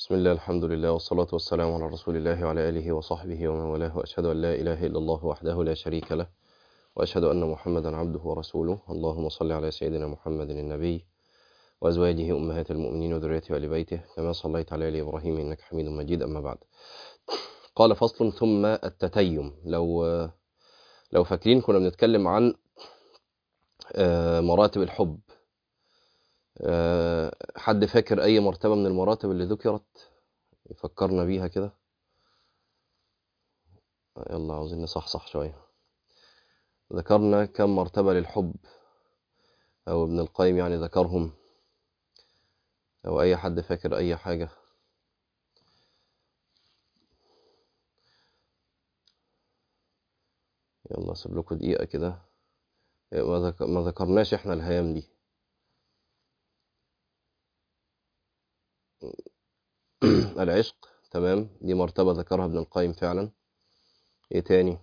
بسم الله الحمد لله والصلاة والسلام على رسول الله وعلى آله وصحبه ومن والاه وأشهد أن لا إله إلا الله وحده لا شريك له وأشهد أن محمدا عبده ورسوله اللهم صل على سيدنا محمد النبي وأزواجه أمهات المؤمنين وذريته وآل بيته كما صليت على آل إبراهيم إنك حميد مجيد أما بعد قال فصل ثم التتيم لو لو فاكرين كنا بنتكلم عن مراتب الحب حد فاكر أي مرتبة من المراتب اللي ذكرت يفكرنا بيها كده يلا عاوزين نصحصح شوية ذكرنا كم مرتبة للحب أو ابن القيم يعني ذكرهم أو أي حد فاكر أي حاجة يلا سيب لكم دقيقة كده ما ذكرناش احنا الهيام دي العشق تمام دي مرتبة ذكرها ابن القيم فعلا ايه تاني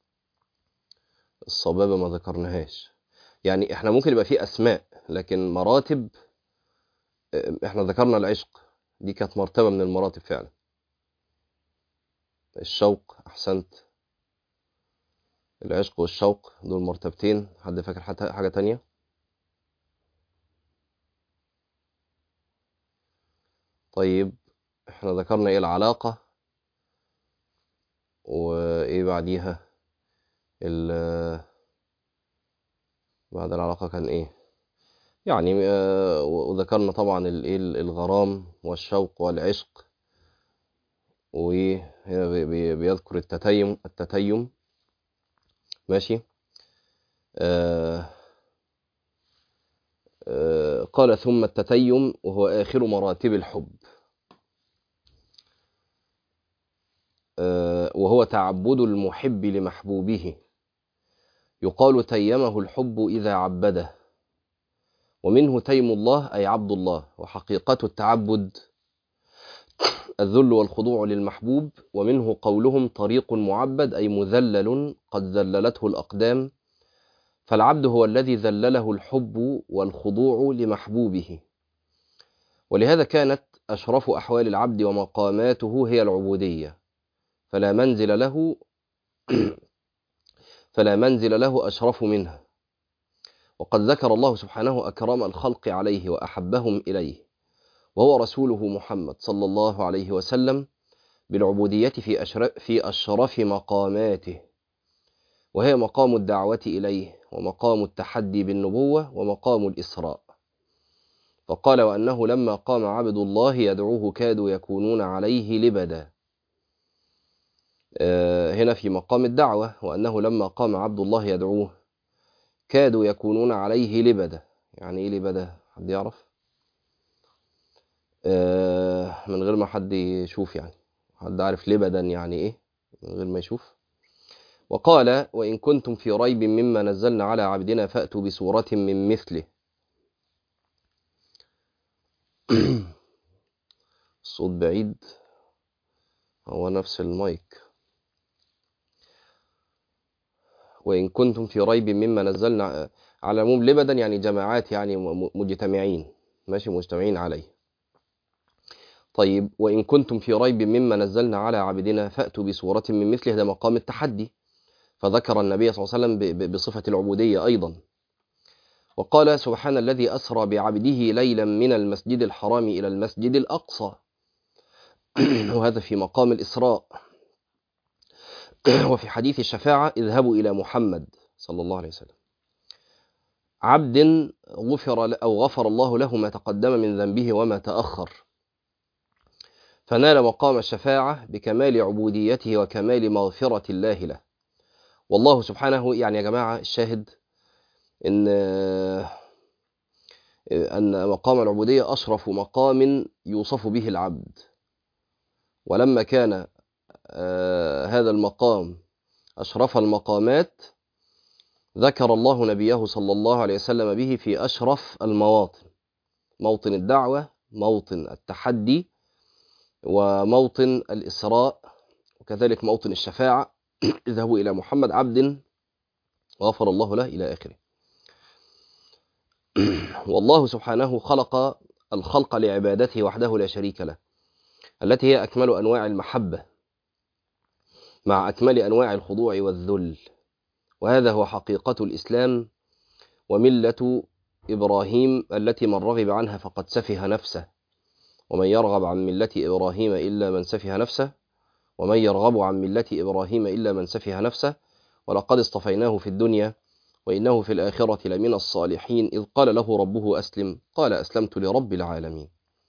الصبابة ما ذكرناهاش يعني احنا ممكن يبقى في اسماء لكن مراتب احنا ذكرنا العشق دي كانت مرتبة من المراتب فعلا الشوق احسنت العشق والشوق دول مرتبتين حد فاكر حتى حاجة تانية طيب احنا ذكرنا ايه العلاقة وايه بعديها بعد العلاقة كان ايه يعني وذكرنا طبعا الايه الغرام والشوق والعشق وهنا بيذكر التتيم التتيم ماشي آه آه قال ثم التتيم وهو آخر مراتب الحب آه وهو تعبد المحب لمحبوبه يقال تيمه الحب إذا عبده ومنه تيم الله أي عبد الله وحقيقة التعبد الذل والخضوع للمحبوب ومنه قولهم طريق معبد أي مذلل قد ذللته الأقدام فالعبد هو الذي ذلله الحب والخضوع لمحبوبه ولهذا كانت أشرف أحوال العبد ومقاماته هي العبودية فلا منزل له فلا منزل له أشرف منها وقد ذكر الله سبحانه أكرم الخلق عليه وأحبهم إليه وهو رسوله محمد صلى الله عليه وسلم بالعبودية في أشرف, في أشرف مقاماته وهي مقام الدعوة إليه ومقام التحدي بالنبوة ومقام الإسراء فقال وأنه لما قام عبد الله يدعوه كادوا يكونون عليه لبدا هنا في مقام الدعوة وأنه لما قام عبد الله يدعوه كادوا يكونون عليه لبدا يعني إيه لبدا حد يعرف من غير ما حد يشوف يعني حد عارف لبدا يعني إيه من غير ما يشوف وقال وإن كنتم في ريب مما نزلنا على عبدنا فأتوا بسورة من مثله الصوت بعيد هو نفس المايك وإن كنتم في ريب مما نزلنا على العموم لبدا يعني جماعات يعني مجتمعين ماشي مجتمعين عليه طيب وإن كنتم في ريب مما نزلنا على عبدنا فأتوا بسورة من مثله هذا مقام التحدي فذكر النبي صلى الله عليه وسلم بصفة العبودية أيضا وقال سبحان الذي أسرى بعبده ليلا من المسجد الحرام إلى المسجد الأقصى وهذا في مقام الإسراء وفي حديث الشفاعة اذهبوا إلى محمد صلى الله عليه وسلم عبد غفر أو غفر الله له ما تقدم من ذنبه وما تأخر فنال مقام الشفاعة بكمال عبوديته وكمال مغفرة الله له والله سبحانه يعني يا جماعة الشاهد إن أن مقام العبودية أشرف مقام يوصف به العبد ولما كان هذا المقام أشرف المقامات ذكر الله نبيه صلى الله عليه وسلم به في أشرف المواطن موطن الدعوة موطن التحدي وموطن الإسراء وكذلك موطن الشفاعة اذهبوا إلى محمد عبد غفر الله له إلى آخره والله سبحانه خلق الخلق لعبادته وحده لا شريك له التي هي أكمل أنواع المحبة مع أكمل أنواع الخضوع والذل وهذا هو حقيقة الإسلام وملة إبراهيم التي من رغب عنها فقد سفه نفسه ومن يرغب عن ملة إبراهيم إلا من سفه نفسه ومن يرغب عن ملة إبراهيم إلا من سفه نفسه ولقد اصطفيناه في الدنيا وإنه في الآخرة لمن الصالحين إذ قال له ربه أسلم قال أسلمت لرب العالمين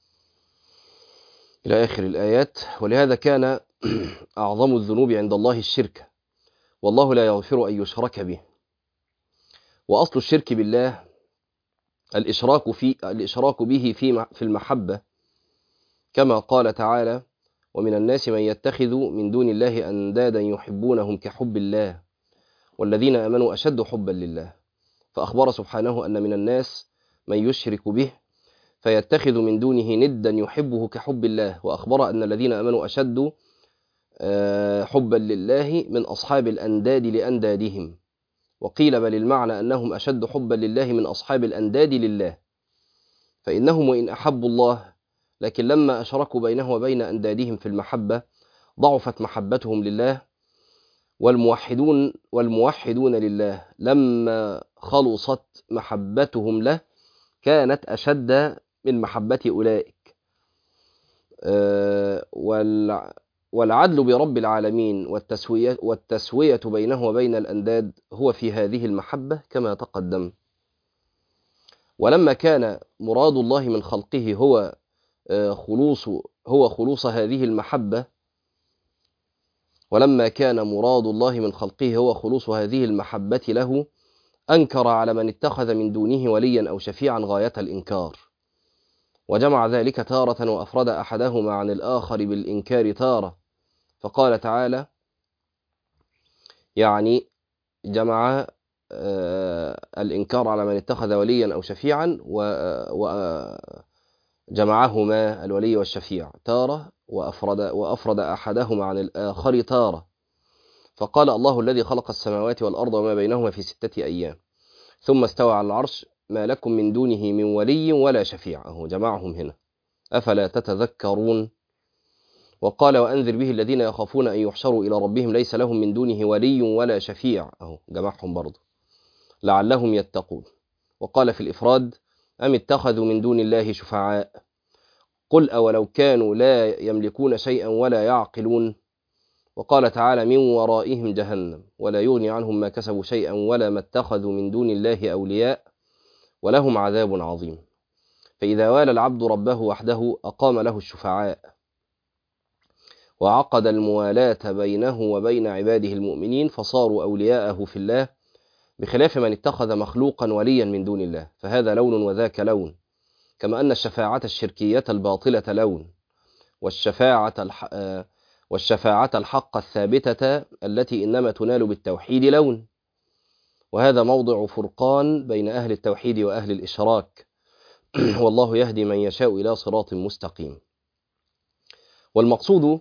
إلى آخر الآيات ولهذا كان أعظم الذنوب عند الله الشرك والله لا يغفر أن يشرك به وأصل الشرك بالله الإشراك, في الإشراك به في في المحبة كما قال تعالى ومن الناس من يتخذ من دون الله أندادا يحبونهم كحب الله والذين آمنوا أشد حبا لله فأخبر سبحانه أن من الناس من يشرك به فيتخذ من دونه ندا يحبه كحب الله وأخبر أن الذين آمنوا أشد حبا لله من أصحاب الأنداد لأندادهم وقيل بل المعنى أنهم أشد حبا لله من أصحاب الأنداد لله فإنهم وإن أحبوا الله لكن لما أشركوا بينه وبين أندادهم في المحبة ضعفت محبتهم لله والموحدون والموحدون لله لما خلصت محبتهم له كانت أشد من محبة أولئك والعدل برب العالمين والتسوية, والتسوية بينه وبين الأنداد هو في هذه المحبة كما تقدم ولما كان مراد الله من خلقه هو خلوص هو خلوص هذه المحبة ولما كان مراد الله من خلقه هو خلوص هذه المحبة له أنكر على من اتخذ من دونه وليا أو شفيعا غاية الإنكار وجمع ذلك تارة وأفرد أحدهما عن الآخر بالإنكار تارة فقال تعالى يعني جمع الإنكار على من اتخذ وليا أو شفيعا وجمعهما الولي والشفيع تارة وأفرد, وأفرد أحدهما عن الآخر تارة فقال الله الذي خلق السماوات والأرض وما بينهما في ستة أيام ثم استوى على العرش ما لكم من دونه من ولي ولا شفيع أهو جمعهم هنا أفلا تتذكرون وقال وأنذر به الذين يخافون أن يحشروا إلى ربهم ليس لهم من دونه ولي ولا شفيع أهو جمعهم برضه لعلهم يتقون وقال في الإفراد أم اتخذوا من دون الله شفعاء قل أولو كانوا لا يملكون شيئا ولا يعقلون وقال تعالى من ورائهم جهنم ولا يغني عنهم ما كسبوا شيئا ولا ما اتخذوا من دون الله أولياء ولهم عذاب عظيم فإذا والى العبد ربه وحده أقام له الشفعاء وعقد الموالاة بينه وبين عباده المؤمنين فصاروا أولياءه في الله بخلاف من اتخذ مخلوقا وليا من دون الله فهذا لون وذاك لون كما أن الشفاعة الشركية الباطلة لون والشفاعة الح... والشفاعة الحق الثابتة التي إنما تنال بالتوحيد لون وهذا موضع فرقان بين أهل التوحيد وأهل الإشراك والله يهدي من يشاء إلى صراط مستقيم والمقصود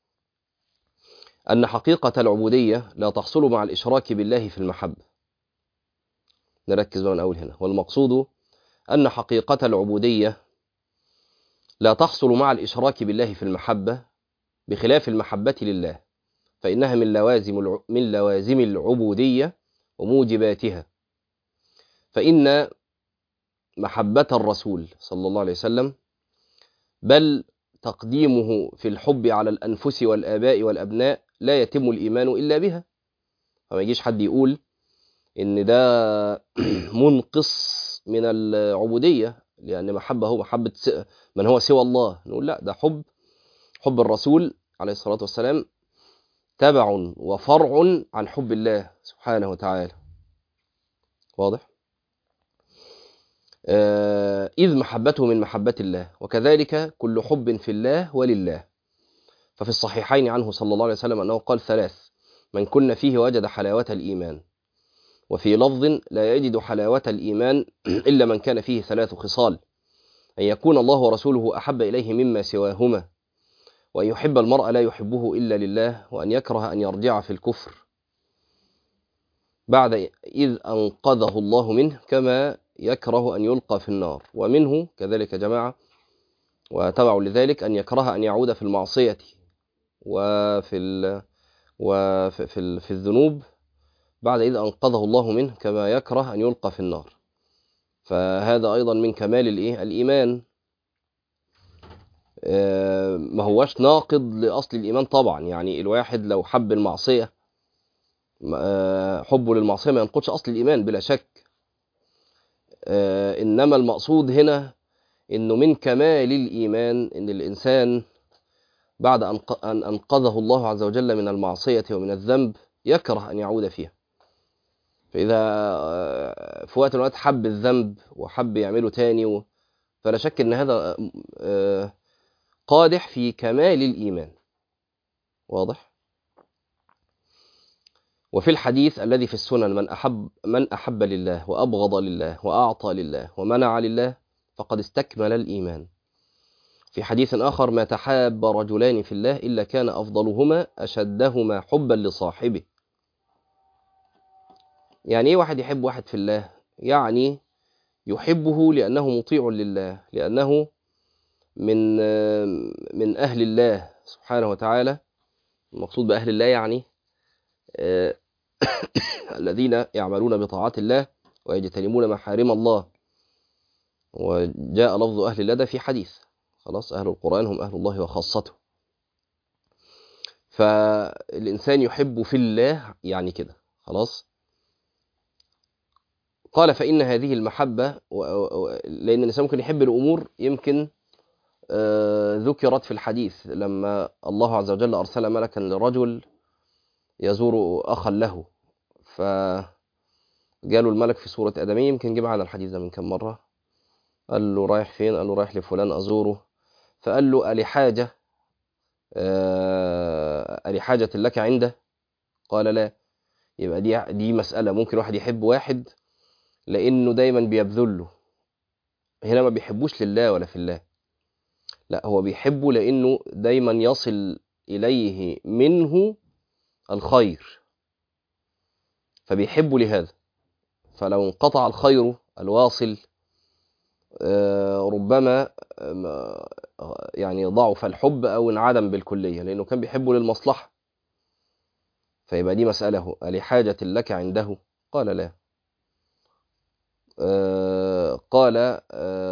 أن حقيقة العبودية لا تحصل مع الإشراك بالله في المحبة نركز بقى من أول هنا والمقصود أن حقيقة العبودية لا تحصل مع الإشراك بالله في المحبة بخلاف المحبة لله فإنها من لوازم من لوازم العبودية وموجباتها فإن محبة الرسول صلى الله عليه وسلم بل تقديمه في الحب على الأنفس والآباء والأبناء لا يتم الإيمان إلا بها فما يجيش حد يقول إن ده منقص من العبودية لأن محبة هو محبة من هو سوى الله نقول لا ده حب حب الرسول عليه الصلاة والسلام تبع وفرع عن حب الله سبحانه وتعالى واضح آه إذ محبته من محبة الله وكذلك كل حب في الله ولله ففي الصحيحين عنه صلى الله عليه وسلم أنه قال ثلاث من كن فيه وجد حلاوة الإيمان وفي لفظ لا يجد حلاوة الإيمان إلا من كان فيه ثلاث خصال أن يكون الله ورسوله أحب إليه مما سواهما وأن يحب المرء لا يحبه إلا لله وأن يكره أن يرجع في الكفر بعد إذ أنقذه الله منه كما يكره أن يلقى في النار ومنه كذلك جماعة وتبع لذلك أن يكره أن يعود في المعصية وفي ال وفي في, ال في الذنوب بعد إذ أنقذه الله منه كما يكره أن يلقى في النار فهذا أيضا من كمال الإيه الإيمان ما هوش ناقض لأصل الإيمان طبعا يعني الواحد لو حب المعصية حبه للمعصية ما ينقضش أصل الإيمان بلا شك إنما المقصود هنا إنه من كمال الإيمان إن الإنسان بعد أن أنقذه الله عز وجل من المعصية ومن الذنب يكره أن يعود فيها فإذا في وقت من الوقت حب الذنب وحب يعمله تاني فلا شك أن هذا قادح في كمال الإيمان واضح؟ وفي الحديث الذي في السنن من أحب من أحب لله وأبغض لله وأعطى لله ومنع لله فقد استكمل الإيمان في حديث آخر ما تحاب رجلان في الله إلا كان أفضلهما أشدهما حبا لصاحبه يعني إيه واحد يحب واحد في الله يعني يحبه لأنه مطيع لله لأنه من من أهل الله سبحانه وتعالى المقصود بأهل الله يعني الذين يعملون بطاعات الله ويجتنبون محارم الله وجاء لفظ أهل الله ده في حديث خلاص أهل القرآن هم أهل الله وخاصته فالإنسان يحب في الله يعني كده خلاص قال فإن هذه المحبة لأن الإنسان ممكن يحب الأمور يمكن ذكرت في الحديث لما الله عز وجل أرسل ملكا لرجل يزور أخا له فجاله الملك في صورة آدمية يمكن جيب على الحديث ده من كم مرة قال له رايح فين قال له رايح لفلان أزوره فقال له ألي حاجة ألي حاجة لك عنده قال لا يبقى دي دي مسألة ممكن واحد يحب واحد لأنه دايما بيبذل له هنا ما بيحبوش لله ولا في الله لا هو بيحبه لأنه دايما يصل إليه منه الخير فبيحبه لهذا فلو انقطع الخير الواصل ربما يعني ضعف الحب أو انعدم بالكلية لأنه كان بيحبه للمصلحة فيبقى دي مسألة لحاجة لك عنده قال لا قال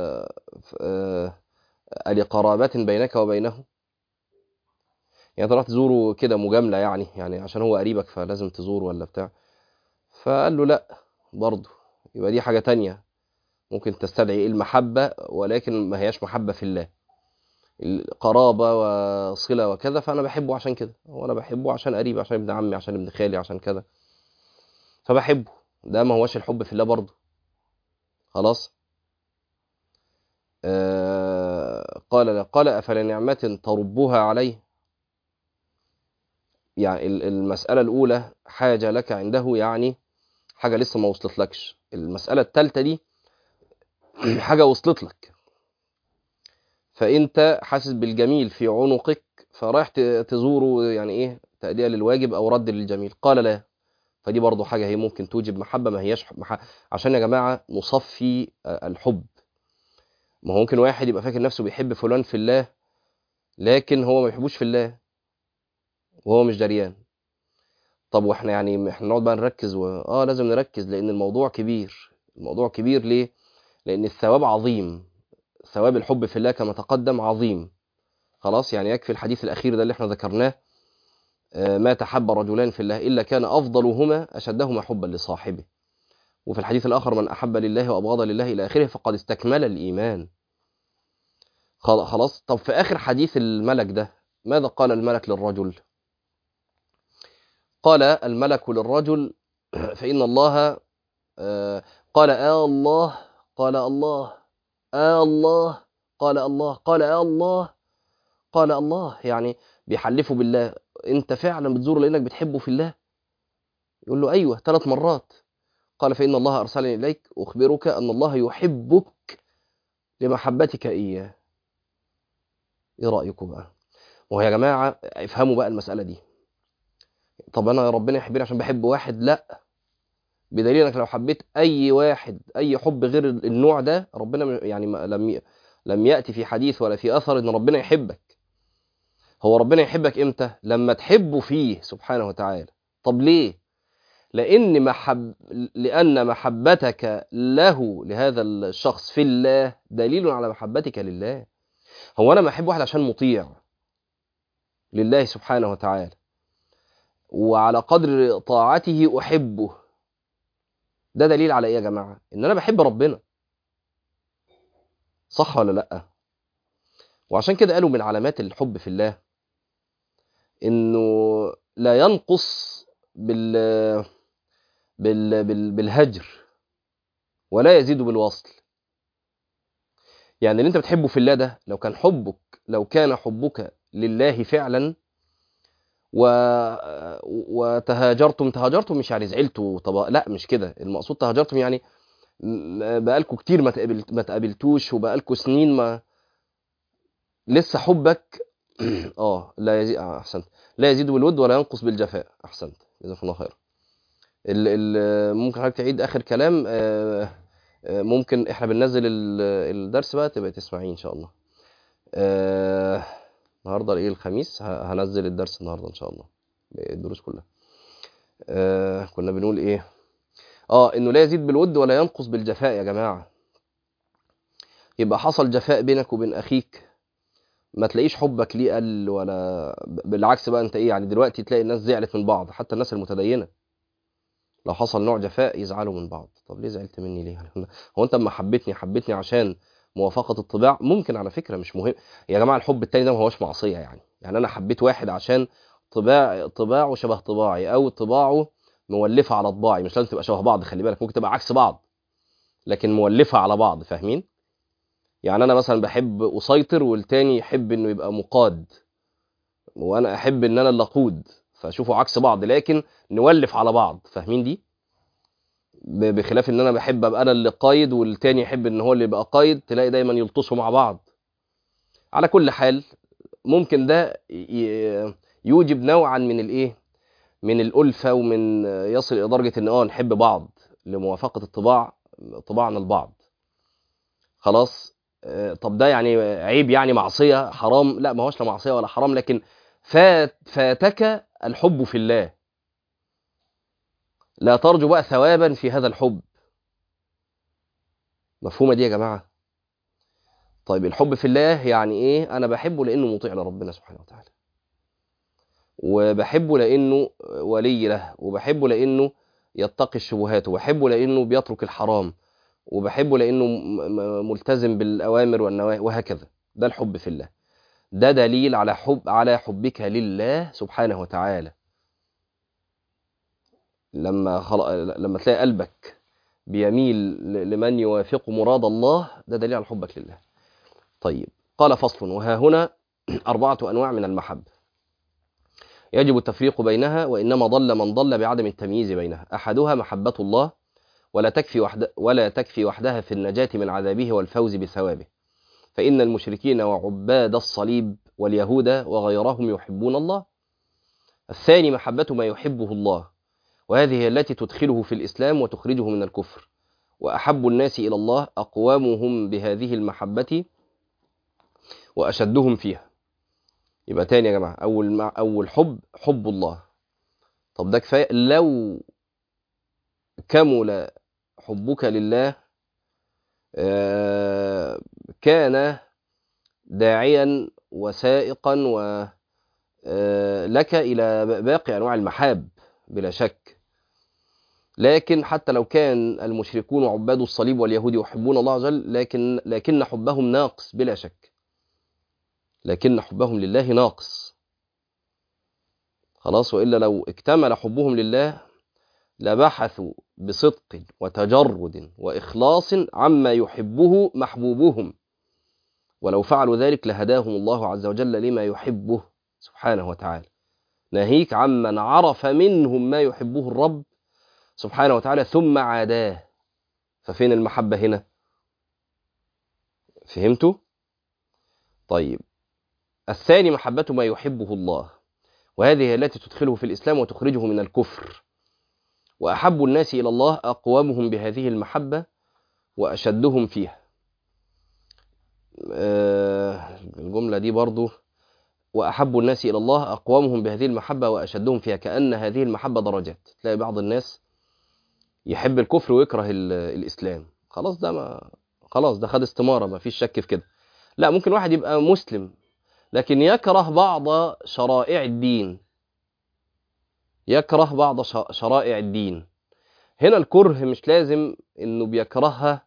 لقرابة بينك وبينه يعني تروح تزوره كده مجاملة يعني يعني عشان هو قريبك فلازم تزوره ولا بتاع فقال له لا برضه يبقى دي حاجة تانية ممكن تستدعي المحبة ولكن ما هياش محبة في الله القرابة وصلة وكذا فأنا بحبه عشان كده وأنا بحبه عشان قريب عشان ابن عمي عشان ابن خالي عشان كذا فبحبه ده ما هوش الحب في الله برضه خلاص آه قال قال أفلنعمة تربها عليه يعني المسألة الأولى حاجة لك عنده يعني حاجة لسه ما وصلت لكش المسألة الثالثة دي حاجة وصلت لك فأنت حاسس بالجميل في عنقك فرايح تزوره يعني إيه تأدية للواجب أو رد للجميل قال لا فدي برضو حاجة هي ممكن توجب محبة ما هياش محبة. عشان يا جماعة نصفي الحب ما هو ممكن واحد يبقى فاكر نفسه بيحب فلان في الله لكن هو ما بيحبوش في الله وهو مش دريان طب واحنا يعني احنا نقعد بقى نركز و... اه لازم نركز لان الموضوع كبير الموضوع كبير ليه لان الثواب عظيم ثواب الحب في الله كما تقدم عظيم خلاص يعني يكفي الحديث الاخير ده اللي احنا ذكرناه آه ما تحب رجلان في الله الا كان افضلهما اشدهما حبا لصاحبه وفي الحديث الاخر من احب لله وابغض لله الى اخره فقد استكمل الايمان خلاص طب في اخر حديث الملك ده ماذا قال الملك للرجل قال الملك للرجل فإن الله قال آه الله قال الله آه الله قال الله قال آه الله قال الله يعني بيحلفوا بالله انت فعلا بتزوره لانك بتحبه في الله يقول له ايوه ثلاث مرات قال فإن الله أرسلني إليك أخبرك أن الله يحبك لمحبتك إياه إيه رأيكم بقى وهو يا جماعة افهموا بقى المسألة دي طب أنا ربنا يحبني عشان بحب واحد لا بدليل انك لو حبيت اي واحد اي حب غير النوع ده ربنا يعني لم لم يأتي في حديث ولا في أثر إن ربنا يحبك هو ربنا يحبك إمتى لما تحبه فيه سبحانه وتعالى طب ليه لأن محب لأن محبتك له لهذا الشخص في الله دليل على محبتك لله هو أنا بحب واحد عشان مطيع لله سبحانه وتعالى وعلى قدر طاعته أحبه ده دليل على إيه يا جماعة إن أنا بحب ربنا صح ولا لأ وعشان كده قالوا من علامات الحب في الله إنه لا ينقص بال بال بال بالهجر ولا يزيد بالوصل يعني اللي انت بتحبه في الله ده لو كان حبك لو كان حبك لله فعلا و... وتهاجرتم تهاجرتم مش يعني زعلتوا طب لا مش كده المقصود تهاجرتم يعني م- بقالكوا كتير ما تقابلت ما تقابلتوش وبقالكوا سنين ما لسه حبك اه لا يزيد احسنت لا يزيد بالود ولا ينقص بالجفاء احسنت جزاك الله خير ال... ال... ممكن حضرتك تعيد اخر كلام آه، آه، ممكن احنا بننزل ال- الدرس بقى تبقى تسمعيه ان شاء الله آه، النهارده ايه الخميس ه- هنزل الدرس النهارده ان شاء الله الدروس كلها آه، كنا بنقول ايه اه انه لا يزيد بالود ولا ينقص بالجفاء يا جماعه يبقى حصل جفاء بينك وبين اخيك ما تلاقيش حبك ليه قل ولا بالعكس بقى انت ايه يعني دلوقتي تلاقي الناس زعلت من بعض حتى الناس المتدينه لو حصل نوع جفاء يزعلوا من بعض طب ليه زعلت مني ليه هو انت اما حبيتني حبيتني عشان موافقه الطباع ممكن على فكره مش مهم يا جماعه الحب التاني ده ما هوش معصيه يعني يعني انا حبيت واحد عشان طباع طباعه شبه طباعي او طباعه مولفه على طباعي مش لازم تبقى شبه بعض خلي بالك ممكن تبقى عكس بعض لكن مولفه على بعض فاهمين يعني انا مثلا بحب اسيطر والتاني يحب انه يبقى مقاد وانا احب ان انا اللي اقود فاشوفوا عكس بعض لكن نولف على بعض فاهمين دي ب- بخلاف ان انا بحب ابقى انا اللي قايد والتاني يحب ان هو اللي يبقى قايد تلاقي دايما يلطشوا مع بعض على كل حال ممكن ده ي- يوجب نوعا من الايه من الالفه ومن يصل الى درجه ان اه نحب بعض لموافقه الطباع طباعنا البعض خلاص آه، طب ده يعني عيب يعني معصيه حرام لا ما هوش لا معصيه ولا حرام لكن فات فاتك الحب في الله لا ترجو بقى ثوابا في هذا الحب مفهومه دي يا جماعه طيب الحب في الله يعني ايه انا بحبه لانه مطيع لربنا سبحانه وتعالى وبحبه لانه ولي له وبحبه لانه يتقي الشبهات وبحبه لانه بيترك الحرام وبحبه لانه م- م- ملتزم بالاوامر والنواهي وهكذا ده الحب في الله ده دليل على حب على حبك لله سبحانه وتعالى لما خل... لما تلاقي قلبك بيميل ل- لمن يوافق مراد الله ده دليل على حبك لله طيب قال فصل وها هنا أربعة أنواع من المحبة يجب التفريق بينها وإنما ضل من ضل بعدم التمييز بينها أحدها محبة الله ولا تكفي وحد ولا تكفي وحدها في النجاة من عذابه والفوز بثوابه فإن المشركين وعباد الصليب واليهود وغيرهم يحبون الله الثاني محبة ما يحبه الله وهذه هي التي تدخله في الإسلام وتخرجه من الكفر وأحب الناس إلى الله أقوامهم بهذه المحبة وأشدهم فيها يبقى تاني يا جماعة أول مع أول حب حب الله طب ده كفاية لو كمل حبك لله آه، كان داعيا وسائقا و آه، لك إلى باقي أنواع المحاب بلا شك لكن حتى لو كان المشركون وعباد الصليب واليهود يحبون الله عز وجل لكن لكن حبهم ناقص بلا شك لكن حبهم لله ناقص خلاص وإلا لو اكتمل حبهم لله لبحثوا بصدق وتجرد وإخلاص عما يحبه محبوبهم ولو فعلوا ذلك لهداهم الله عز وجل لما يحبه سبحانه وتعالى ناهيك عمن عرف منهم ما يحبه الرب سبحانه وتعالى ثم عاداه ففين المحبة هنا فهمتوا طيب الثاني محبة ما يحبه الله وهذه هي التي تدخله في الإسلام وتخرجه من الكفر وأحب الناس إلى الله أقوامهم بهذه المحبة وأشدهم فيها آه، الجملة دي برضو وأحب الناس إلى الله أقومهم بهذه المحبة وأشدهم فيها كأن هذه المحبة درجات تلاقي بعض الناس يحب الكفر ويكره ال- الإسلام خلاص ده ما خلاص ده خد استمارة ما فيش شك في كده لا ممكن واحد يبقى مسلم لكن يكره بعض شرائع الدين يكره بعض ش- شرائع الدين هنا الكره مش لازم انه بيكرهها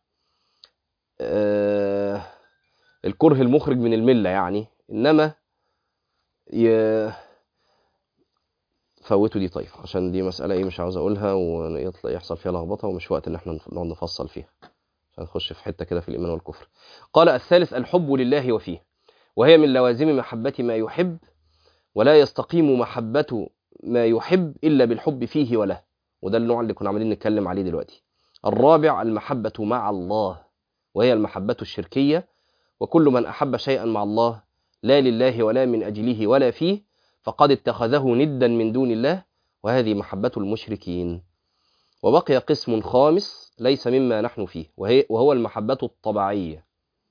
آه، الكره المخرج من الملة يعني انما ي... فوتوا دي طيب عشان دي مسألة ايه مش عاوز اقولها ويطلع يحصل فيها لخبطة ومش وقت ان احنا نقعد نفصل فيها عشان نخش في حتة كده في الإيمان والكفر قال الثالث الحب لله وفيه وهي من لوازم محبة ما يحب ولا يستقيم محبة ما يحب إلا بالحب فيه وله وده النوع اللي كنا عمالين نتكلم عليه دلوقتي الرابع المحبة مع الله وهي المحبة الشركية وكل من أحب شيئا مع الله لا لله ولا من أجله ولا فيه فقد اتخذه ندا من دون الله وهذه محبة المشركين وبقي قسم خامس ليس مما نحن فيه وهي وهو المحبة الطبيعية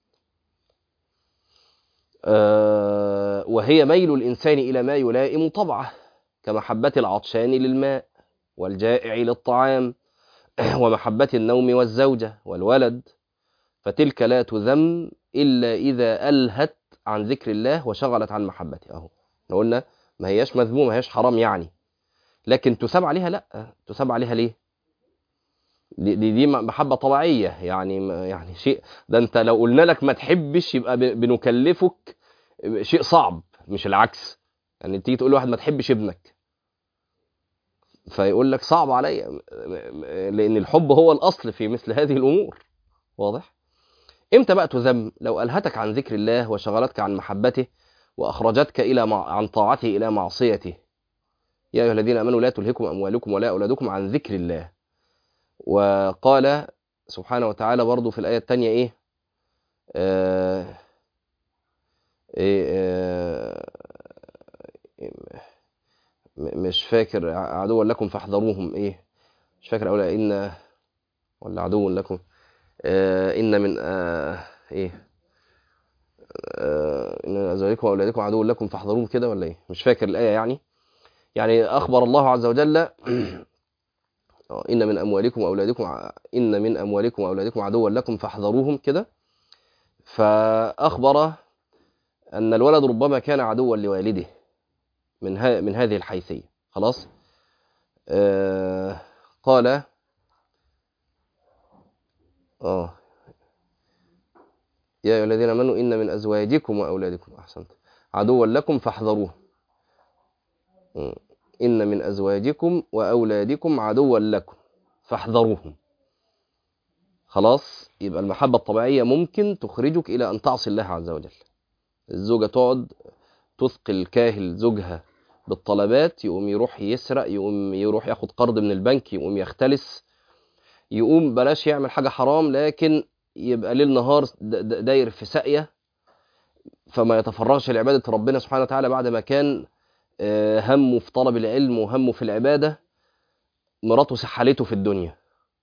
آه، وهي ميل الإنسان إلى ما يلائم طبعه كمحبة العطشان للماء والجائع للطعام ومحبة النوم والزوجة والولد فتلك لا تذم إلا إذا ألهت عن ذكر الله وشغلت عن محبته أهو احنا قلنا ما هياش مذمومة ما هياش حرام يعني لكن تثاب عليها لا تثاب عليها ليه دي دي, دي محبة طبيعية يعني يعني شيء ده انت لو قلنا لك ما تحبش يبقى ب- بنكلفك شيء صعب مش العكس يعني تيجي تقول لواحد ما تحبش ابنك فيقول لك صعب عليا م- م- لان الحب هو الاصل في مثل هذه الامور واضح امتى بقى تذم لو الهتك عن ذكر الله وشغلتك عن محبته واخرجتك الى مع... عن طاعته الى معصيته يا ايها الذين امنوا لا تلهكم اموالكم ولا اولادكم عن ذكر الله وقال سبحانه وتعالى برضو في الآية التانية إيه آه إيه آه م- مش فاكر ع- عدوا لكم فاحذروهم إيه مش فاكر أولا إن ولا عدو لكم آه إن من آه إيه آه إن أزواجكم وأولادكم عدو لكم فاحذروهم كده ولا إيه مش فاكر الآية يعني يعني أخبر الله عز وجل آه، إن من أموالكم وأولادكم ع- إن من أموالكم وأولادكم عدوا لكم فاحذروهم كده فأخبر أن الولد ربما كان عدوا لوالده من ها من هذه الحيثية خلاص آه قال آه يا أيها الذين آمنوا إن من أزواجكم وأولادكم أحسنت عدوا لكم فاحذروه مم. إن من أزواجكم وأولادكم عدوا لكم فاحذروهم خلاص يبقى المحبة الطبيعية ممكن تخرجك إلى أن تعصي الله عز وجل الزوجة تقعد تثقل كاهل زوجها بالطلبات يقوم يروح يسرق يقوم يروح ياخد قرض من البنك يقوم يختلس يقوم بلاش يعمل حاجة حرام لكن يبقى ليل نهار د- د- داير في ساقية فما يتفرغش لعبادة ربنا سبحانه وتعالى بعد ما كان آه، همه في طلب العلم وهمه في العبادة مراته سحلته في الدنيا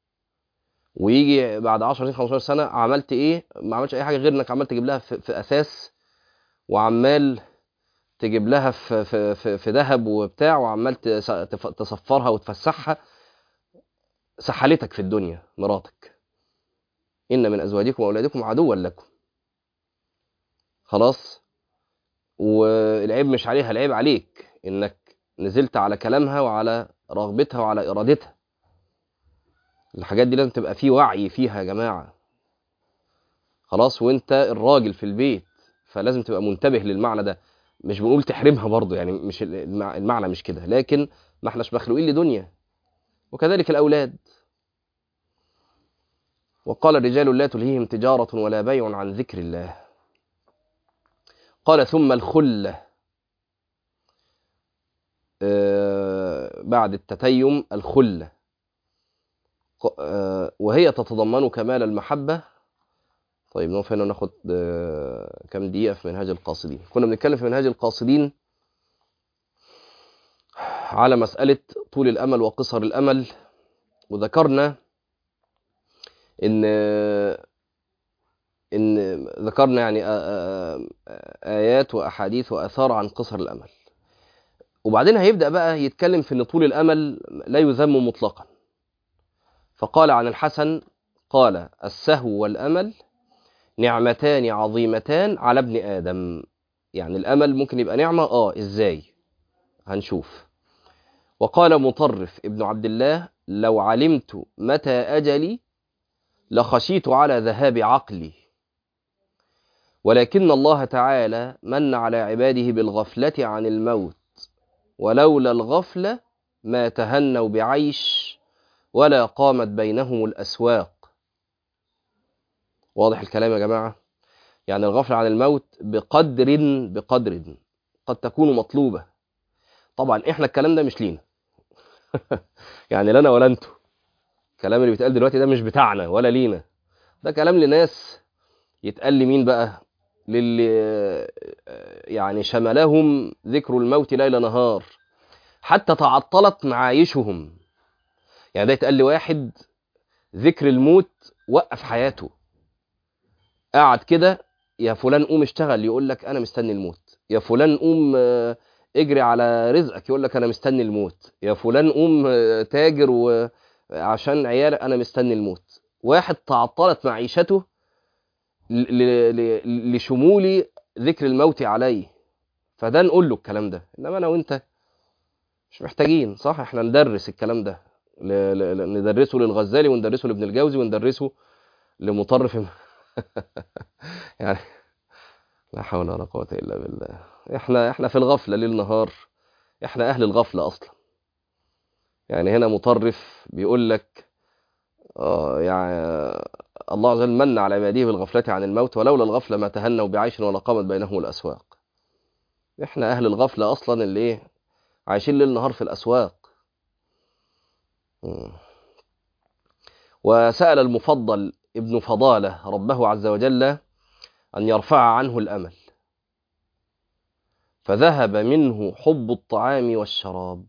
ويجي بعد 10 15 سنة عملت ايه ما عملتش اي حاجة غير انك عمال تجيب لها في, في اساس وعمال تجيب لها في في في, في ذهب وبتاع وعمال تس- تف- تصفرها وتفسحها سحلتك في الدنيا مراتك إن من أزواجكم وأولادكم عدوا لكم خلاص والعيب مش عليها العيب عليك إنك نزلت على كلامها وعلى رغبتها وعلى إرادتها الحاجات دي لازم تبقى فيه وعي فيها يا جماعة خلاص وانت الراجل في البيت فلازم تبقى منتبه للمعنى ده مش بنقول تحرمها برضه يعني مش المع- المعنى مش كده لكن ما احناش مخلوقين لدنيا وكذلك الأولاد وقال الرجال لا تلهيهم تجارة ولا بيع عن ذكر الله قال ثم الخلة آه، بعد التتيم الخلة ق- آه، وهي تتضمن كمال المحبة طيب نقف هنا ناخد آه، كام دقيقة في منهاج القاصدين كنا بنتكلم في منهاج القاصدين على مسألة طول الأمل وقصر الأمل وذكرنا إن ان ذكرنا يعني ايات واحاديث واثار عن قصر الامل وبعدين هيبدا بقى يتكلم في ان طول الامل لا يذم مطلقا فقال عن الحسن قال السهو والامل نعمتان عظيمتان على ابن ادم يعني الامل ممكن يبقى نعمه اه ازاي هنشوف وقال مطرف ابن عبد الله لو علمت متى اجلي لخشيت على ذهاب عقلي ولكن الله تعالى من على عباده بالغفلة عن الموت ولولا الغفلة ما تهنوا بعيش ولا قامت بينهم الأسواق واضح الكلام يا جماعة يعني الغفلة عن الموت بقدر بقدر قد تكون مطلوبة طبعا احنا الكلام ده مش لينا يعني لنا ولا انتوا الكلام اللي بيتقال دلوقتي ده مش بتاعنا ولا لينا ده كلام لناس يتقال لمين بقى للي يعني شملهم ذكر الموت ليل نهار حتى تعطلت معايشهم يعني ده يتقال لواحد ذكر الموت وقف حياته قعد كده يا فلان قوم اشتغل يقول لك انا مستني الموت يا فلان قوم اجري على رزقك يقول لك انا مستني الموت يا فلان قوم تاجر وعشان عيالك انا مستني الموت واحد تعطلت معيشته لشمول ذكر الموت عليه فده نقول له الكلام ده انما انا وانت مش محتاجين صح احنا ندرس الكلام ده ندرسه للغزالي وندرسه لابن الجوزي وندرسه لمطرف يعني لا حول ولا قوة إلا بالله احنا احنا في الغفلة ليل نهار احنا أهل الغفلة أصلا يعني هنا مطرف بيقول لك آه يعني الله عز وجل من على عباده بالغفلة عن الموت ولولا الغفلة ما تهنوا بعيش ولا قامت بينهم الأسواق احنا أهل الغفلة أصلا اللي ايه عايشين ليل نهار في الأسواق وسأل المفضل ابن فضالة ربه عز وجل أن يرفع عنه الأمل فذهب منه حب الطعام والشراب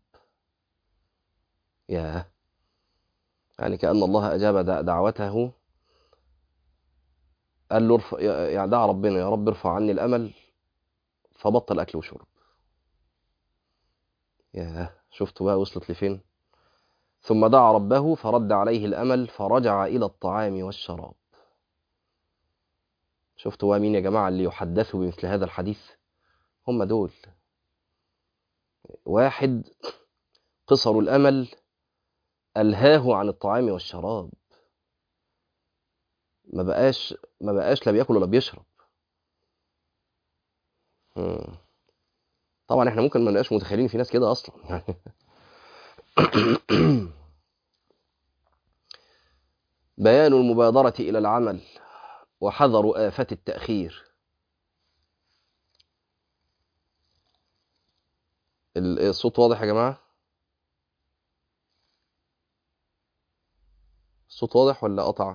يا يعني كأن الله أجاب دعوته قال له ارفع يعني دعا ربنا يا رب ارفع عني الأمل فبطل أكل وشرب يا شفتوا بقى وصلت لفين ثم دعا ربه فرد عليه الأمل فرجع إلى الطعام والشراب شفتوا بقى مين يا جماعة اللي يحدثوا بمثل هذا الحديث هم دول واحد قصر الأمل ألهاه عن الطعام والشراب ما بقاش ما بقاش لا بياكل ولا بيشرب طبعا احنا ممكن ما نبقاش متخيلين في ناس كده اصلا يعني بيان المبادرة إلى العمل وحذر آفة التأخير الصوت واضح يا جماعة الصوت واضح ولا قطع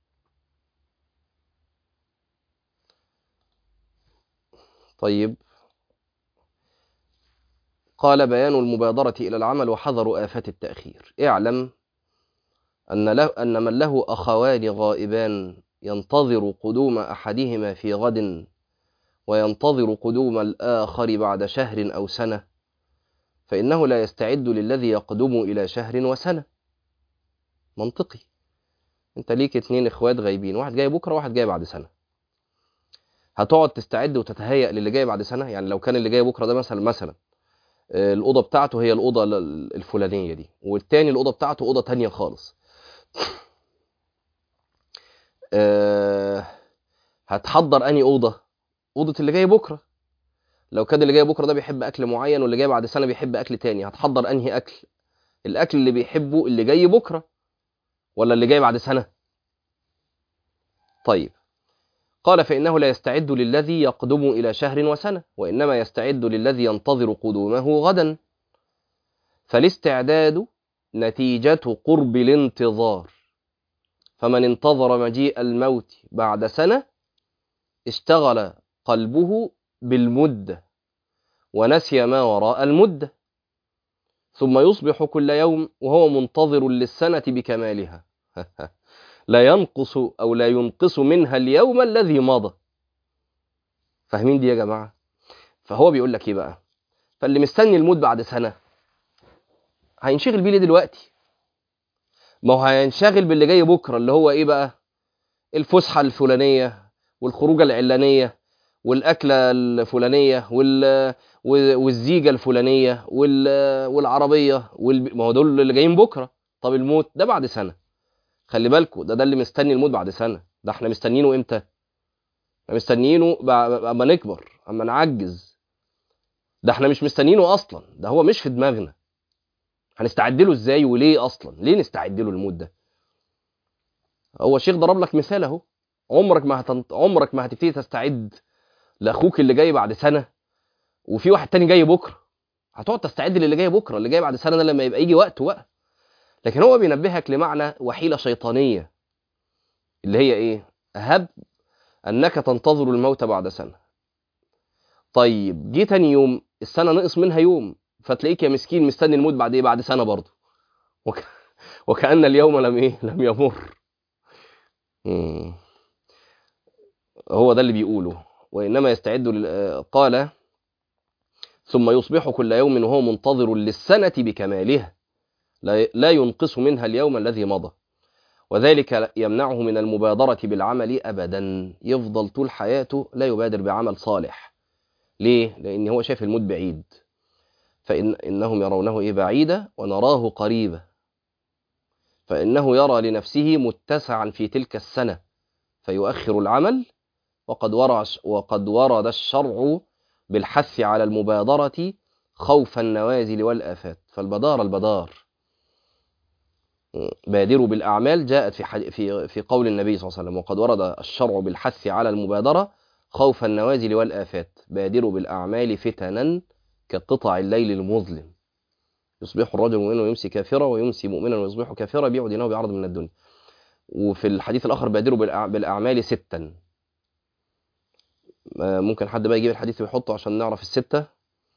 طيب قال بيان المبادرة إلى العمل وحذر آفة التأخير اعلم أن, له أن من له أخوان غائبان ينتظر قدوم أحدهما في غد وينتظر قدوم الآخر بعد شهر أو سنة فإنه لا يستعد للذي يقدم إلى شهر وسنة منطقي انت ليك اتنين اخوات غايبين واحد جاي بكرة واحد جاي بعد سنة هتقعد تستعد وتتهيأ للي جاي بعد سنة يعني لو كان اللي جاي بكرة ده مثلا مثلا الأوضة بتاعته هي الأوضة الفلانية دي والتاني الأوضة بتاعته أوضة تانية خالص أه هتحضر أني أوضة أوضة اللي جاي بكرة لو كان اللي جاي بكرة ده بيحب أكل معين واللي جاي بعد سنة بيحب أكل تاني هتحضر أنهي أكل الأكل اللي بيحبه اللي جاي بكرة ولا اللي جاي بعد سنة طيب قال فإنه لا يستعد للذي يقدم إلى شهر وسنة وإنما يستعد للذي ينتظر قدومه غدا فالاستعداد نتيجة قرب الانتظار فمن انتظر مجيء الموت بعد سنة اشتغل قلبه بالمدة ونسي ما وراء المدة ثم يصبح كل يوم وهو منتظر للسنة بكمالها لا ينقص أو لا ينقص منها اليوم الذي مضى فاهمين دي يا جماعة فهو بيقول لك ايه بقى فاللي مستني الموت بعد سنة هينشغل بيه ليه دلوقتي ما هو هينشغل باللي جاي بكرة اللي هو ايه بقى الفسحة الفلانية والخروجة العلانية والأكلة الفلانية وال... والزيجة الفلانية وال... والعربية وال... ما هو دول اللي جايين بكرة طب الموت ده بعد سنة خلي بالكوا ده ده اللي مستني الموت بعد سنة ده احنا مستنيينه امتى احنا مستنيينه اما نكبر اما نعجز ده احنا مش مستنيينه اصلا ده هو مش في دماغنا هنستعد له ازاي وليه اصلا ليه نستعد له الموت ده هو الشيخ ضرب لك مثال اهو عمرك ما هتنط... عمرك ما هتبتدي تستعد لاخوك اللي جاي بعد سنه وفي واحد تاني جاي بكره هتقعد تستعد للي جاي بكره اللي جاي بعد سنه ده لما يبقى يجي وقته بقى لكن هو بينبهك لمعنى وحيله شيطانيه اللي هي ايه هب انك تنتظر الموت بعد سنه طيب جه تاني يوم السنه نقص منها يوم فتلاقيك يا مسكين مستني الموت بعد ايه بعد سنه برضه وك... وكأن اليوم لم ايه لم يمر مم. هو ده اللي بيقوله وإنما يستعد لل... قال ثم يصبح كل يوم وهو منتظر للسنة بكمالها لا... لا ينقص منها اليوم الذي مضى وذلك يمنعه من المبادرة بالعمل أبدا يفضل طول حياته لا يبادر بعمل صالح ليه؟ لأن هو شايف الموت بعيد فإن إنهم يرونه إيه بعيدة ونراه قريبة فإنه يرى لنفسه متسعا في تلك السنة فيؤخر العمل وقد ورد وقد ورد الشرع بالحث على المبادرة خوف النوازل والآفات فالبدار البدار بادروا بالأعمال جاءت في في في قول النبي صلى الله عليه وسلم وقد ورد الشرع بالحث على المبادرة خوف النوازل والآفات بادروا بالأعمال فتنا كقطع الليل المظلم يصبح الرجل مؤمنا ويمسي كافرا ويمسي مؤمنا ويصبح كافرا بيع دينه بعرض من الدنيا وفي الحديث الآخر بادروا بالأعمال ستا ممكن حد بقى يجيب الحديث ويحطه عشان نعرف الستة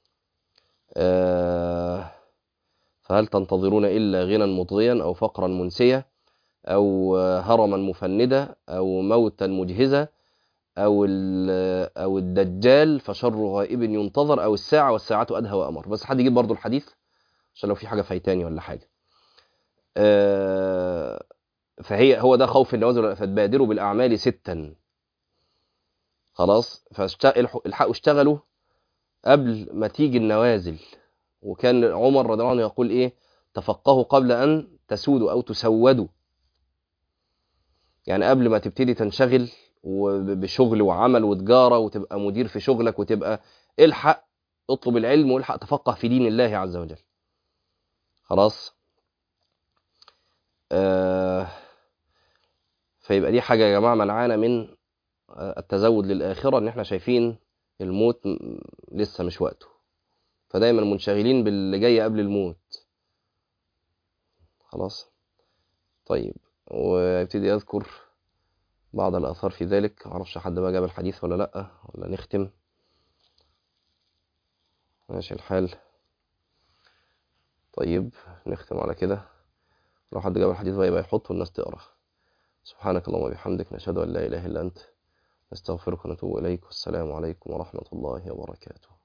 فهل تنتظرون إلا غنى مطغيا أو فقرا منسيا أو هرما مفندا أو موتا مجهزا أو أو الدجال فشر غائب ينتظر أو الساعة والساعة أدهى وأمر بس حد يجيب برضو الحديث عشان لو في حاجة فايتاني ولا حاجة فهي هو ده خوف النوازل والآفات بادروا بالأعمال ستا خلاص فالحقوا اشتغلوا قبل ما تيجي النوازل وكان عمر رضي الله عنه يقول ايه تفقهوا قبل ان تسودوا او تسودوا يعني قبل ما تبتدي تنشغل بشغل وعمل وتجارة وتبقى مدير في شغلك وتبقى الحق اطلب العلم والحق تفقه في دين الله عز وجل خلاص آه فيبقى دي حاجة يا جماعة منعانا من التزود للآخرة إن إحنا شايفين الموت لسه مش وقته فدايما منشغلين باللي جاي قبل الموت خلاص طيب ويبتدي أذكر بعض الآثار في ذلك معرفش حد بقى جاب الحديث ولا لأ ولا نختم ماشي الحال طيب نختم على كده لو حد جاب الحديث بقى يبقى يحطه والناس تقرأ سبحانك اللهم وبحمدك نشهد أن لا إله إلا أنت نستغفرك ونتوب إليك والسلام عليكم ورحمة الله وبركاته